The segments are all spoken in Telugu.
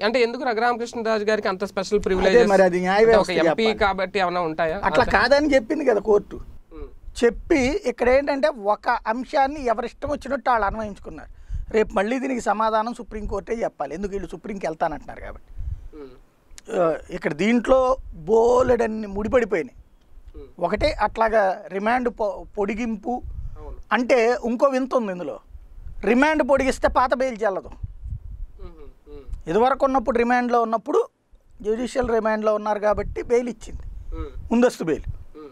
అంటే ఎందుకు రఘురామకృష్ణరాజు గారికి అంత స్పెషల్ అదే ప్రివిలేజ్ మరి అది న్యాయ ఒక వ్యవస్థ ఎంపీ చెప్పాలి. కాబట్టి ఏమైనా ఉంటాయా అట్లా కాదని చెప్పింది కదా కోర్టు ఉమ్, చెప్పి ఇక్కడ ఏంటంటే ఒక అంశాన్ని ఎవరిష్టం వచ్చినట్టు వాళ్ళు అన్వయించుకున్నారు రేపు మళ్ళీ దీనికి సమాధానం సుప్రీంకోర్టే చెప్పాలి ఎందుకు వీళ్ళు సుప్రీంకి వెళ్తానంటున్నారు కాబట్టి ఉమ్, ఆ, ఇక్కడ దీంట్లో బోలెడన్ని ముడిపడిపోయినాయి ఉమ్, ఒకటే అట్లాగా రిమాండ్ పొ- పొడిగింపు అవును అంటే ఇంకో వింత ఉంది ఇందులో రిమాండ్ పొడిగిస్తే పాత బెయిల్ చెల్లదు ఉమ్, ఉమ్, ఇదివరకు ఉన్నప్పుడు రిమాండ్లో ఉన్నప్పుడు జ్యుడిషియల్ రిమాండ్లో ఉన్నారు కాబట్టి బెయిల్ ఇచ్చింది ఉమ్, ముందస్తు బెయిల్ ఉమ్,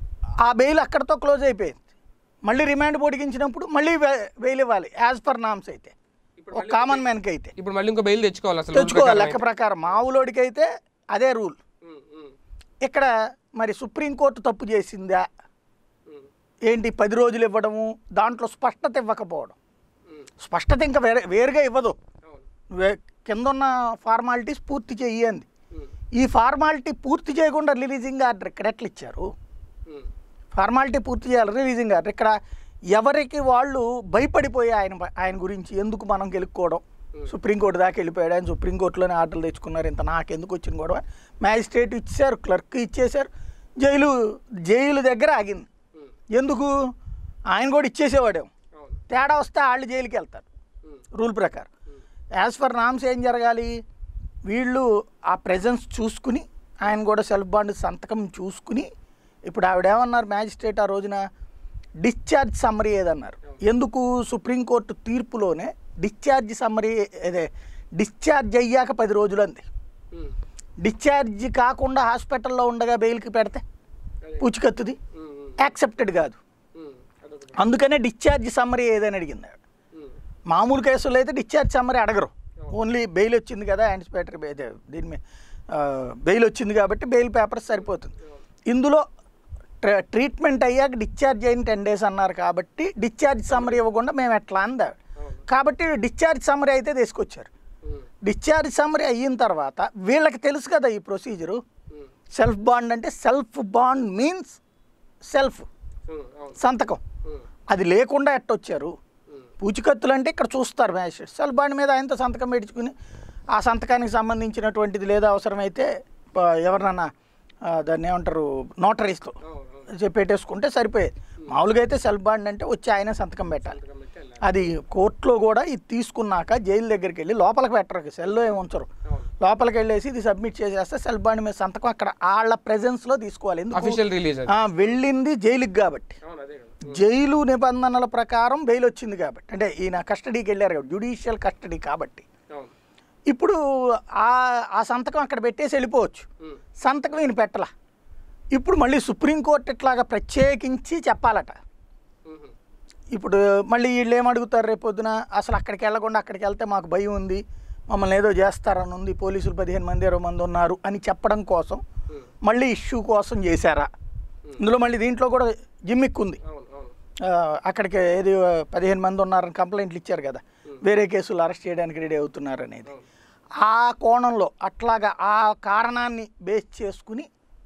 ఆ బెయిల్ అక్కడతో క్లోజ్ అయిపోయింది మళ్ళీ రిమాండ్ పొడిగించినప్పుడు మళ్ళీ బె- బెయిల్ ఇవ్వాలి యాజ్ పర్ నామ్స్ అయితే ఇప్పుడు ఒక కామన్ మ్యాన్కి అయితే ఇప్పుడు మళ్ళీ ఇంకో బెయిల్ తెచ్చుకోవాలి అసలు తెచ్చుకోవాలి లెక్క ప్రకారం మావులోడికి అయితే అదే రూల్ ఉమ్, ఉమ్, ఇక్కడ మరి సుప్రీంకోర్టు తప్పు చేసిందా ఉమ్, ఏంటి పది రోజులు ఇవ్వడము దాంట్లో స్పష్టత ఇవ్వకపోవడం ఉమ్, స్పష్టత ఇంకా వేరే వేరుగా ఇవ్వదు అవును నువ్వే కింద ఉన్న ఫార్మాలిటీస్ పూర్తి చెయ్యండి ఉమ్, ఈ ఫార్మాలిటీ పూర్తి చేయకుండా రిలీజింగ్ ఆర్డర్ ఇక్కడ ఎట్లా ఇచ్చారు ఉమ్, ఫార్మాలిటీ పూర్తి చేయాలి రిలీజింగ్ ఆర్డర్ ఇక్కడ ఎవరికి వాళ్ళు భయపడిపోయి ఆయన ఆయన గురించి ఎందుకు మనం గెలుక్కోవడం సుప్రీంకోర్టు దాకా వెళ్ళిపోయాడు ఆయన సుప్రీంకోర్టులోనే ఆర్డర్లు తెచ్చుకున్నారు ఇంత నాకెందుకు వచ్చిన గొడవ మ్యాజిస్ట్రేట్ ఇచ్చారు క్లర్క్ ఇచ్చేశారు జైలు జైలు దగ్గర ఆగింది ఉమ్, ఎందుకు ఆయన కూడా ఇచ్చేసేవాడే అవును తేడా వస్తే వాళ్ళు జైలుకి వెళ్తారు ఉమ్, రూల్ ప్రకారం ఉమ్, యాజ్ ఫర్ నామ్స్ ఏం జరగాలి వీళ్ళు ఆ ప్రెజెన్స్ చూసుకుని ఆయన కూడా సెల్ఫ్ బాండ్ సంతకం చూసుకుని ఇప్పుడు ఆవిడేమన్నారు మ్యాజిస్ట్రేట్ ఆ రోజున డిశ్చార్జ్ సమ్మరీ ఏదన్నారు ఎందుకు సుప్రీంకోర్టు తీర్పులోనే డిశ్చార్జ్ సమ్మరీ అదే డిశ్చార్జ్ అయ్యాక పది రోజులు అంది ఉమ్, డిశ్చార్జ్ కాకుండా హాస్పిటల్లో ఉండగా బెయిల్కి పెడితే అదే. పూచికత్తుది ఉమ్, ఉమ్, యాక్సెప్టెడ్ కాదు ఉమ్, అదొకటి. అందుకనే డిశ్చార్జ్ సమ్మరీ ఏదని అడిగింది ఆవిడ ఉమ్, మామూలు కేసుల్లో అయితే డిశ్చార్జ్ సమ్మరీ అడగరు ఓన్లీ బెయిల్ వచ్చింది కదా యాంటిసిపేటరీ బెయిల్ దీని మీద బెయిల్ వచ్చింది కాబట్టి బెయిల్ పేపర్స్ సరిపోతుంది ఇందులో ట్ర- ట్రీట్మెంట్ అయ్యాక డిశ్చార్జ్ అయిన టెన్ డేస్ అన్నారు కాబట్టి డిశ్చార్జ్ సమ్మరీ ఇవ్వకుండా మేము ఎట్లా అంది ఆవిడ. అవును కాబట్టి డిశ్చార్జ్ సమ్మరీ అయితే తీసుకొచ్చారు ఉమ్, డిశ్చార్జ్ సమ్మరీ అయిన తర్వాత వీళ్ళకి తెలుసు కదా ఈ ప్రొసీజరు ఉమ్, సెల్ఫ్ బాండ్ అంటే self bond means self um, అవును సంతకం ఉమ్, అది లేకుండా ఎట్టొచ్చారు ఉమ్, పూచికత్తులు అంటే ఇక్కడ చూస్తారు మ్యాజిస్ట్రేట్ సెల్ బాండ్ మీద ఆయనతో సంతకం పెట్టించుకుని ఆ సంతకానికి సంబంధించినటువంటిది లేదా అవసరమైతే ప- ఎవరినన్నా ఆ, దాన్ని ఏమంటారు నోటరీస్తో అవును అవును చెప్పి పెట్టేసుకుంటే సరిపోయేది మామూలుగా అయితే సెల్ బాండ్ అంటే వచ్చి ఆయనే సంతకం పెట్టాలి సంతకం పెట్టి వెళ్ళాలి. అది కోర్టులో కూడా ఇది తీసుకున్నాక జైలు దగ్గరికి వెళ్ళి లోపలికి పెట్టరు సెల్లో ఏమి ఉంచరు అవును లోపలికి వెళ్ళేసి ఇది సబ్మిట్ చేసేస్తే సెల్ బాండ్ మీద సంతకం అక్కడ వాళ్ళ ప్రెజెన్స్లో తీసుకోవాలి ఎందుకు అఫీషియల్ రిలీజ్ అది ఆ, వెళ్ళింది జైలుకి కాబట్టి అవును అదే కదా జైలు నిబంధనల ప్రకారం బెయిల్ వచ్చింది కాబట్టి అంటే ఈయన కస్టడీకి వెళ్ళారు కాబట్టి జ్యుడిషియల్ కస్టడీ కాబట్టి అవును ఇప్పుడు ఆ ఆ సంతకం అక్కడ పెట్టేసి వెళ్ళిపోవచ్చు ఉమ్, సంతకం ఈయన పెట్టలా ఇప్పుడు మళ్ళీ సుప్రీంకోర్టు ఇట్లాగా ప్రత్యేకించి చెప్పాలట ఉమ్, ఇప్పుడు మళ్ళీ వీళ్ళు ఏమడుగుతారు రేపు పొద్దున అసలు అక్కడికి వెళ్ళకుండా అక్కడికి వెళ్తే మాకు భయం ఉంది మమ్మల్ని ఏదో చేస్తారని ఉంది పోలీసులు పదిహేను మంది ఇరవై మంది ఉన్నారు అని చెప్పడం కోసం ఉమ్, మళ్ళీ ఇష్యూ కోసం చేశారా ఇందులో మళ్ళీ దీంట్లో కూడా జిమ్మిక్ ఉంది అవును అవును ఆ, అక్కడికి ఏది ఆ, పదిహేను మంది ఉన్నారని కంప్లైంట్లు ఇచ్చారు కదా వేరే కేసులు అరెస్ట్ చేయడానికి రెడీ అవుతున్నారు అనేది అవును. ఆ కోణంలో అట్లాగా ఆ కారణాన్ని బేస్ చేసుకుని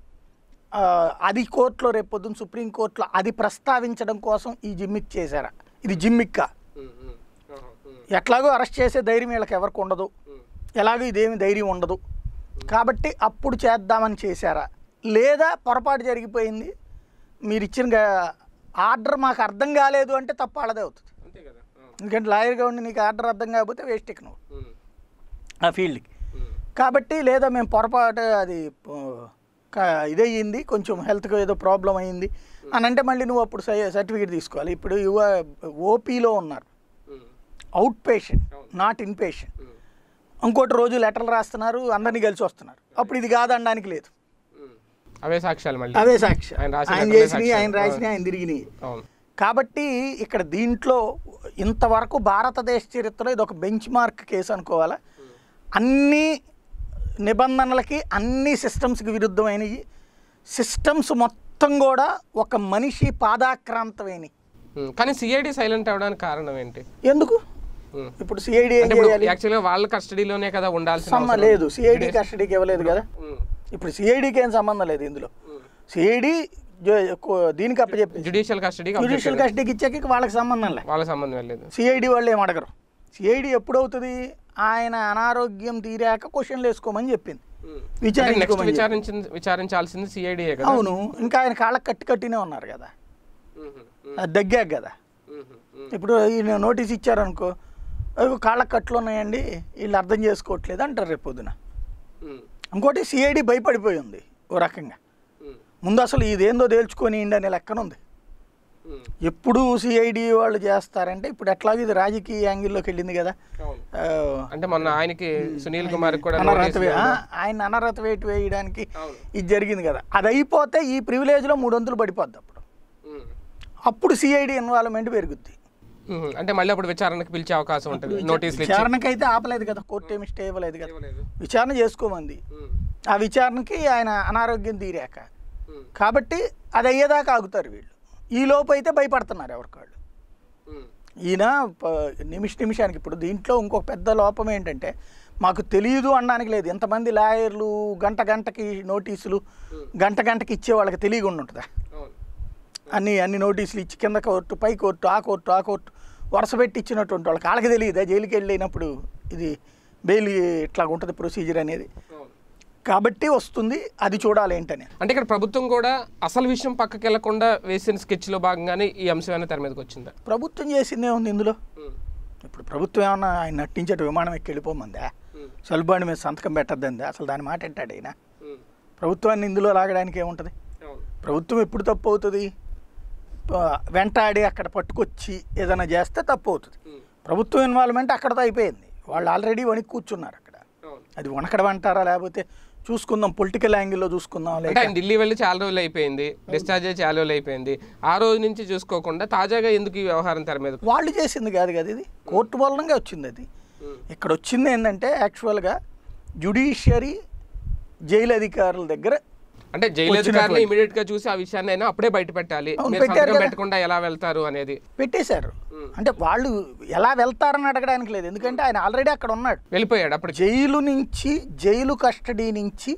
ఆ, అది కోర్టులో రేపు పొద్దున్న సుప్రీంకోర్టులో అది ప్రస్తావించడం కోసం ఈ జిమ్మిక్ చేశారా ఇది జిమ్మిక్కా ఉమ్, ఉమ్, ఆహా, ఉమ్, ఎట్లాగో అరెస్ట్ చేసే ధైర్యం వీళ్ళకి ఎవరికి ఉండదు ఉమ్, ఎలాగో ఇదేమి ధైర్యం ఉండదు కాబట్టి అప్పుడు చేద్దామని చేశారా లేదా పొరపాటు జరిగిపోయింది మీరు ఇచ్చిన గా- ఆర్డర్ మాకు అర్థం కాలేదు అంటే తప్పు వాళ్ళదే అవుతుంది అంతే కదా అవును ఎందుకంటే లాయర్గా ఉండి నీకు ఆర్డర్ అర్థం కాకపోతే వేస్ట్ ఇక నువ్వు ఉమ్, ఆ ఫీల్డ్కి ఉమ్, కాబట్టి లేదా మేము పొరపాటు అది ఆ, క- ఇదయ్యింది కొంచెం హెల్త్కి ఏదో ప్రాబ్లం అయ్యింది అని అంటే మళ్ళీ నువ్వు అప్పుడు సర్టిఫికేట్ తీసుకోవాలి ఇప్పుడు యువ ఓపీలో ఉన్నారు ఉమ్, అవుట్ పేషెంట్ అవును. నాట్ ఇన్ పేషెంట్ ఉమ్, ఇంకోటి రోజు లెటర్లు రాస్తున్నారు అందరినీ కలిసి వస్తున్నారు అప్పుడు ఇది కాదనడానికి లేదు ఉమ్. అవే సాక్ష్యాలు మళ్ళీ అవే సాక్షి ఆయన రాసిన ఆయన లెటర్లే చేసినవి ఆయన సాక్ష్యాలు. రాసినవి ఆయన తిరిగినాయి అవును కాబట్టి ఇక్కడ దీంట్లో ఇంతవరకు భారతదేశ చరిత్రలో ఇది ఒక బెంచ్ మార్క్ కేసు అనుకోవాలా అన్ని నిబంధనలకి అన్ని సిస్టమ్స్కి విరుద్ధమైనవి సిస్టమ్స్ మొత్తం కూడా ఒక మనిషి పాదాక్రాంతమైనవి ఉమ్, కానీ సిఐడి సైలెంట్ అవడానికి కారణం ఏంటి ఎందుకు ఉమ్. ఇప్పుడు సిఐడి ఏం అంటే ఇప్పుడు చేయాలి యాక్చువల్గా వాళ్ళ కస్టడీలోనే కదా ఉండాల్సిన సంబంధం అవసరం. లేదు సిఐడి కస్టడీకి ఇవ్వలేదు కదా ఉమ్, ఇప్పుడు సిఐడికి ఏం సంబంధం లేదు ఇందులో ఉమ్. సిఐడి దీనికి అప్పచెప్పి జ్యుడిషియల్ కస్టడీకి జ్యుడిషియల్ కస్టడీకి ఇచ్చాక ఇక వాళ్ళకి సంబంధం లేదు వాళ్ళ సంబంధం లేదు సిఐడి వాళ్ళు ఏం అడగరు సిఐడి ఎప్పుడవుతుంది ఆయన అనారోగ్యం తీరాక క్వశ్చన్లు వేసుకోమని చెప్పింది ఉమ్. నెక్స్ట్ విచారించుకోమని చెప్పింది. విచారించింది విచారించాల్సింది సిఐడియే కదా అవును ఇంకా ఆయన కాళ్ళకి కట్టి కట్టినే ఉన్నారు కదా ఉమ్, ఉమ్, అది దగ్గాక కదా ఉమ్, ఉమ్, ఇప్పుడు ఈయన నోటీస్ ఇచ్చారనుకో అవి కాళ్ళకి కట్లు ఉన్నాయండి వీళ్ళు అర్థం చేసుకోవట్లేదు అంటారు రేపు పొద్దున ఉమ్, ఇంకోటి సిఐడి భయపడిపోయి ఉంది ఓ రకంగా ఉమ్, ముందు అసలు ఇదేందో తేల్చుకొని అనే లెక్కన ఉంది ఉమ్. ఎప్పుడు సిఐడి వాళ్ళు చేస్తారంటే ఇప్పుడు ఎట్లాగో ఇది రాజకీయ యాంగిల్లోకి వెళ్ళింది కదా అవును ఆ, అంటే మొన్న ఆయనకి సునీల్ కుమార్ కూడా అనర్హత నోటీసులు వే- ఆ, ఆయన అనర్హత వేటు వేయడానికి అవును ఇది జరిగింది కదా అది అయిపోతే ఈ ప్రివిలేజ్లో మూడు వంతులు పడిపోద్ది అప్పుడు ఉమ్, అప్పుడు సిఐడి ఇన్వాల్వ్మెంట్ పెరుగుద్ది ఉమ్. అంటే మళ్ళీ అప్పుడు విచారణకు పిలిచే అవకాశం ఉంటుంది నోటీసులు ఇచ్చి విచారణకైతే ఆపలేదు కదా కోర్టు ఏమి స్టే ఇవ్వలేదు కదా ఇవ్వలేదు. విచారణ చేసుకోమంది ఉమ్, ఆ విచారణకి ఆయన అనారోగ్యం తీరాక ఉమ్, కాబట్టి అది అయ్యేదాకా ఆగుతారు వీళ్ళు ఈ లోపు అయితే భయపడుతున్నారు ఎవరికాళ్ళు ఉమ్, ఈయన ప- నిమిష నిమిషానికి ఇప్పుడు దీంట్లో ఇంకొక పెద్ద లోపం ఏంటంటే మాకు తెలియదు అనడానికి లేదు ఎంతమంది లాయర్లు గంట గంటకి నోటీసులు గంట గంటకి ఇచ్చే వాళ్ళకి తెలియకుండా ఉంటుందా అవును అన్ని అన్ని నోటీసులు ఇచ్చి కింద కోర్టు పై కోర్టు ఆ కోర్టు ఆ కోర్టు వరుస పెట్టి ఇచ్చినటువంటి వాళ్ళకి వాళ్ళకి తెలియదా జైలుకి వెళ్ళినప్పుడు ఇది బెయిల్ ఇట్లా ఉంటుంది ప్రొసీజర్ అనేది అవును కాబట్టి వస్తుంది అది చూడాలి ఏంటని అంటే ఇక్కడ ప్రభుత్వం కూడా అసలు విషయం పక్కకి వెళ్లకుండా వేసిన స్కెచ్ లో భాగంగానే ఈ అంశం అనేది తెర మీదకి వచ్చిందా ప్రభుత్వం చేసిందే ఉంది ఇందులో ఉమ్, ఇప్పుడు ప్రభుత్వం ఏమన్నా ఆయన నటించట విమానం ఎక్కి వెళ్ళిపోమందా ఉమ్, సెల్బాండ్ మీద సంతకం పెట్టద్దందా అసలు దాని మాట ఎంటాడు ఆయన ఉమ్, ప్రభుత్వాన్ని ఇందులో లాగడానికి ఏముంటుంది అవును ప్రభుత్వం ఎప్పుడు తప్పు అవుతుంది ప- వెంటాడి అక్కడ పట్టుకొచ్చి ఏదైనా చేస్తే తప్పు అవుతుంది ఉమ్, ప్రభుత్వం ఇన్వాల్వ్మెంట్ అక్కడతో అయిపోయింది వాళ్ళు ఆల్రెడీ వణికి కూర్చున్నారు అక్కడ అవును అది వణకడం అంటారా లేకపోతే చూసుకుందాం పొలిటికల్ యాంగిల్లో చూసుకుందాం అంటే లేక ఆయన ఢిల్లీ వెళ్ళి చాలా రోజులు అయిపోయింది డిశ్చార్జ్ అయ్యి చాలా రోజులు అయిపోయింది ఆ రోజు నుంచి చూసుకోకుండా తాజాగా ఎందుకు ఈ వ్యవహారం తెర మీద వాళ్ళు చేసింది కాదు కదా ఇది కోర్టు మూలంగా వచ్చింది అది ఇక్కడ వచ్చింది ఏంటంటే యాక్చువల్గా జ్యుడిషియరీ జైలు అధికారుల దగ్గర అంటే జైలు అధికారులు ఇమీడియట్ గా చూసి ఆ విషయాన్ని అయినా అప్పుడే బయట పెట్టాలి అవును, మీరు పెట్టారు సంతకం కదా. పెట్టకుండా ఎలా వెళ్తారు అనేది పెట్టేశారు ఉమ్. అంటే వాళ్ళు ఎలా వెళ్తారని అడగడానికి లేదు ఎందుకంటే ఆయన ఆల్రెడీ అక్కడ ఉన్నాడు వెళ్ళిపోయాడు అప్పుడు జైలు నుంచి జైలు కస్టడీ నుంచి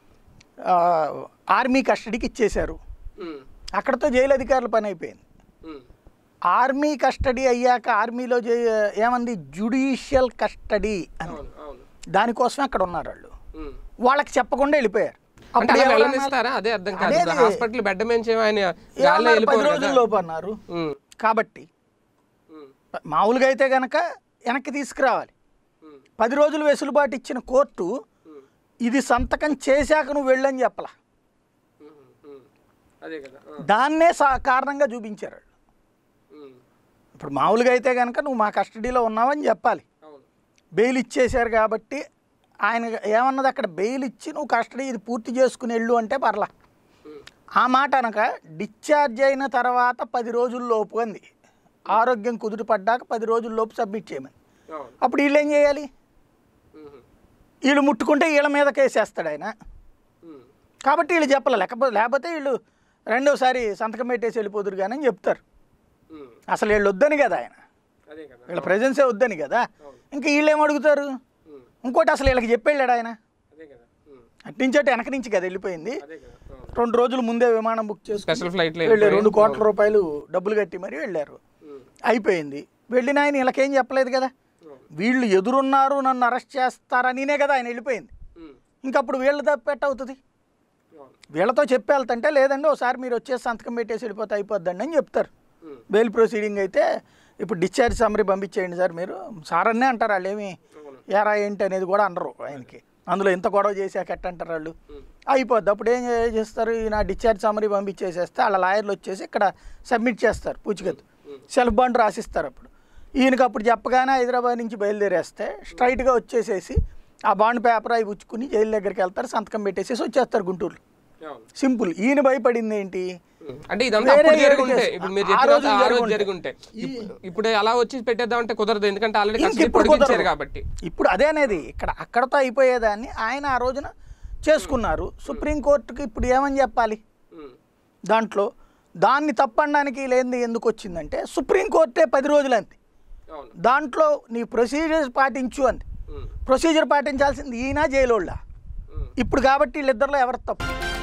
ఆ, ఆర్మీ కస్టడీకి ఇచ్చేశారు ఉమ్, అక్కడతో జైలు అధికారుల పని అయిపోయింది ఉమ్, ఆర్మీ కస్టడీ అయ్యాక ఆర్మీలో జై ఏమంది జ్యుడిషియల్ కస్టడీ అని అవును అవును దానికోసమే అక్కడ ఉన్నారు వాళ్ళు ఉమ్. వాళ్ళకి చెప్పకుండా వెళ్ళిపోయారు అంటే అప్పుడు అలా ఎవరన్నా- వెళ్ళనిస్తారా అదే అర్థం కాదు అదే ఇప్పుడు అదే. హాస్పిటల్ బెడ్ నుంచి ఆయన గాల్లో ఏమన్నారు? పది వెళ్ళిపోరు కదా రోజుల లోపు అన్నారు ఉమ్, కాబట్టి ఉమ్, మామూలుగా అయితే గనక వెనక్కి తీసుకురావాలి ఉమ్, పది రోజులు వెసులుబాటు ఇచ్చిన కోర్టు ఉమ్, ఇది సంతకం చేశాక నువ్వు వెళ్ళని చెప్పలా ఉమ్, ఉమ్. అదే కదా ఆ, దాన్నే సా కారణంగా చూపించారు వాళ్ళు. ఉమ్, ఇప్పుడు మామూలుగా అయితే కనుక నువ్వు మా కస్టడీలో ఉన్నావని చెప్పాలి అవును బెయిల్ ఇచ్చేశారు కాబట్టి ఆయన ఏమన్నది అక్కడ బెయిల్ ఇచ్చి నువ్వు కస్టడీ ఇది పూర్తి చేసుకుని వెళ్ళు అంటే పర్లా ఉమ్, ఆ మాట అనక డిశ్చార్జ్ అయిన తర్వాత పది రోజుల్లోపు అంది ఆరోగ్యం కుదుట పడ్డాక పది రోజుల్లోపు సబ్మిట్ చేయమని అవును అప్పుడు వీళ్ళు ఏం చేయాలి ఉమ్, వీళ్ళు ముట్టుకుంటే వీళ్ళ మీద కేసేస్తాడు ఆయన ఉమ్, కాబట్టి వీళ్ళు చెప్పాలి లేకపోతే లేకపోతే వీళ్ళు రెండోసారి సంతకం పెట్టేసి వెళ్ళిపోదురు కానీ అని చెప్తారు ఉమ్, అసలు వీళ్ళు వద్దని కదా ఆయన అదే కదా వీళ్ళ ప్రజెన్సే వద్దని కదా అవును ఇంకా వీళ్ళు ఏం అడుగుతారు ఉమ్, ఇంకోటి అసలు వీళ్ళకి చెప్పేళ్ళాడు ఆయన అదే కదా ఉమ్, అట్నుంచి అటు వెనక నుంచి కదా వెళ్ళిపోయింది అదే కదా అవును రెండు రోజులు ముందే విమానం బుక్ చేసుకుని స్పెషల్ ఫ్లైట్ లో వెళ్ళారు రెండు కోట్ల రూపాయలు డబ్బులు కట్టి మరీ వెళ్ళారు ఉమ్, అయిపోయింది వెళ్ళిన ఆయన వీళ్ళకేం చెప్పలేదు కదా అవును వీళ్ళు ఎదురున్నారు నన్ను అరెస్ట్ చేస్తారనినే కదా ఆయన వెళ్ళిపోయింది ఉమ్, ఇంకప్పుడు వీళ్ళ తప్పెట్ట అవుతుంది అవును వీళ్ళతో చెప్పి వెళ్తుంటే లేదండి ఒకసారి మీరు వచ్చేసి సంతకం పెట్టేసి వెళ్ళిపోతే అయిపోద్దండి అని చెప్తారు ఉమ్, బెయిల్ ప్రొసీడింగ్ అయితే ఇప్పుడు డిశ్చార్జ్ సమ్మరీ పంపించేయండి సార్ మీరు సార్ అన్నే అంటారు వాళ్ళు ఏమి అవును ఏరా ఏంటి అనేది కూడా అనరు ఆయనకి అందులో ఇంత గొడవ చేశాక ఎట్ట అంటారు వాళ్ళు ఉమ్, అయిపోద్ది అప్పుడు ఏం చే- చేస్తారు ఈయన డిశ్చార్జ్ సమ్మరీ పంపించేసేస్తే వాళ్ళ లాయర్లు వచ్చేసి ఇక్కడ సబ్మిట్ చేస్తారు పూచికత్తు సెల్ఫ్ బాండ్ రాసిస్తారు అప్పుడు ఈయనకి అప్పుడు చెప్పగానే హైదరాబాద్ నుంచి బయలుదేరేస్తే స్ట్రైట్గా వచ్చేసేసి ఆ బాండ్ పేపర్ అవి పుచ్చుకుని జైలు దగ్గరికి వెళ్తారు సంతకం పెట్టేసేసి వచ్చేస్తారు గుంటూరు అవును సింపుల్ ఈయన భయపడింది ఏంటి ఉమ్, అంటే ఇదంతా వేరే అప్పుడు ఏడు జరుగుంటే కేసు. ఇప్పుడు మీరు ఆ చెప్పిన రోజు ఆ రోజు జరుగుంటే. జరుగుంటే ఇప్పు- ఇప్పుడు అలా వచ్చి పెట్టేద్దామంటే కుదరదు ఎందుకంటే ఆల్రెడీ ఇంక కస్టడీ ఇప్పుడు పొడిగించారు కుదరదు. కాబట్టి ఇప్పుడు అదే అనేది ఇక్కడ అక్కడతో అయిపోయేదాన్ని ఆయన ఆ రోజున చేసుకున్నారు సుప్రీంకోర్టుకి ఇప్పుడు ఏమని చెప్పాలి ఉమ్, దాంట్లో దాన్ని తప్పనడానికి లేనిది ఎందుకు వచ్చిందంటే సుప్రీంకోర్టే పది రోజులు అంది అవును దాంట్లో నీ ప్రొసీజర్స్ పాటించు అంది ఉమ్, ప్రొసీజర్ పాటించాల్సింది ఈయన జైలోళ్ళ ఉమ్. ఇప్పుడు కాబట్టి వీళ్ళిద్దరిలో ఎవరు తప్పు